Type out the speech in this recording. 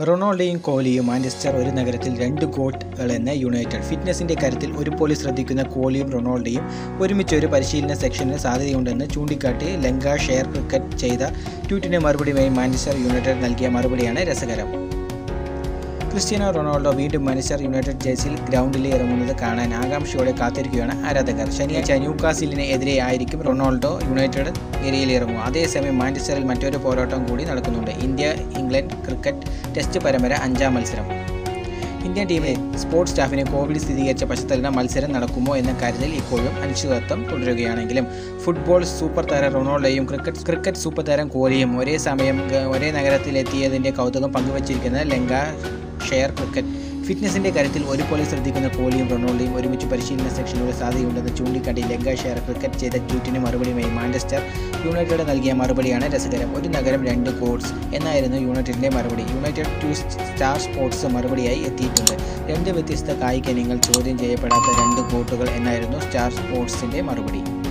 റൊണാൾഡോയും കോഹ്ലിയും മാഞ്ചസ്റ്റർ ഒരു നഗരത്തിൽ രണ്ട് ഗോട്ടുകളെന്ന് യുണൈറ്റഡ് ഫിറ്റ്നസിന്റെ കാര്യത്തിൽ ഒരു പോലീസ് ശ്രദ്ധിക്കുന്ന കോഹ്ലിയും റൊണാൾഡോയും ഒരുമിച്ച് ഒരു പരിശീലന സെക്ഷന് സാധ്യതയുണ്ടെന്ന് ചൂണ്ടിക്കാട്ടി ലങ്ക ഷെയർ ക്രിക്കറ്റ് ചെയ്ത ട്വീറ്റിന് മറുപടിയുമായി മാഞ്ചസ്റ്റർ യുണൈറ്റഡ് നൽകിയ മറുപടിയാണ് രസകരം ക്രിസ്ത്യാനോ റൊണാൾഡോ വീണ്ടും മാഞ്ചസ്റ്റർ യുണൈറ്റഡ് ജേഴ്സിയിൽ ഗ്രൗണ്ടിൽ ഇറങ്ങുന്നത് കാണാൻ ആകാംക്ഷയോടെ കാത്തിരിക്കുകയാണ് ആരാധകർ ശനിയാഴ്ച ന്യൂകാസിലിന് എതിരെ ആയിരിക്കും റൊണാൾഡോ യുണൈറ്റഡ് ഏരിയയിൽ ഇറങ്ങുക അതേസമയം മാഞ്ചസ്റ്ററിൽ മറ്റൊരു പോരാട്ടം കൂടി നടക്കുന്നുണ്ട് ഇന്ത്യ ഇംഗ്ലണ്ട് ക്രിക്കറ്റ് ടെസ്റ്റ് പരമ്പര അഞ്ചാം മത്സരം ഇന്ത്യൻ ടീമിലെ സ്പോർട്സ് സ്റ്റാഫിന് കോവിഡ് സ്ഥിരീകരിച്ച പശ്ചാത്തലത്തിൽ മത്സരം നടക്കുമോ എന്ന കാര്യത്തിൽ ഇപ്പോഴും അനിശ്ചിതത്വം തുടരുകയാണെങ്കിലും ഫുട്ബോൾ സൂപ്പർ താരം റൊണാൾഡോയും ക്രിക്കറ്റ് ക്രിക്കറ്റ് സൂപ്പർ താരം കോഹ്ലിയും ഒരേ സമയം ഗ- ഒരേ നഗരത്തിലെത്തിയതിൻ്റെ കൗതുകം പങ്കുവച്ചിരിക്കുന്ന ലങ്ക ഷെയർ ക്രിക്കറ്റ് ഫിറ്റ്നസിന്റെ കാര്യത്തിൽ ഒരുപോലെ ശ്രദ്ധിക്കുന്ന കോഹ്ലിയും റൊണാൾഡോയും ഒരുമിച്ച് പരിശീലന സെക്ഷനിലൂടെ സാധ്യതയുണ്ടെന്ന് ചൂണ്ടിക്കാട്ടി ലങ്ക ഷെയർ ക്രിക്കറ്റ് ചെയ്ത ട്വീറ്റിന് മറുപടിയുമായി മാഞ്ചസ്റ്റർ യുണൈറ്റഡ് നൽകിയ മറുപടിയാണ് രസകരം ഒരു നഗരം രണ്ട് കോഡ്സ് എന്നായിരുന്നു യുണൈറ്റഡിന്റെ മറുപടി യുണൈറ്റഡ് ടു സ്റ്റാർ സ്പോർട്സ് മറുപടിയായി എത്തിയിട്ടുണ്ട് രണ്ട് വ്യത്യസ്ത കായിക ഇനങ്ങൾ ചോദ്യം ചെയ്യപ്പെടാത്ത രണ്ട് കോട്ടുകൾ എന്നായിരുന്നു സ്റ്റാർ സ്പോർട്സിന്റെ മറുപടി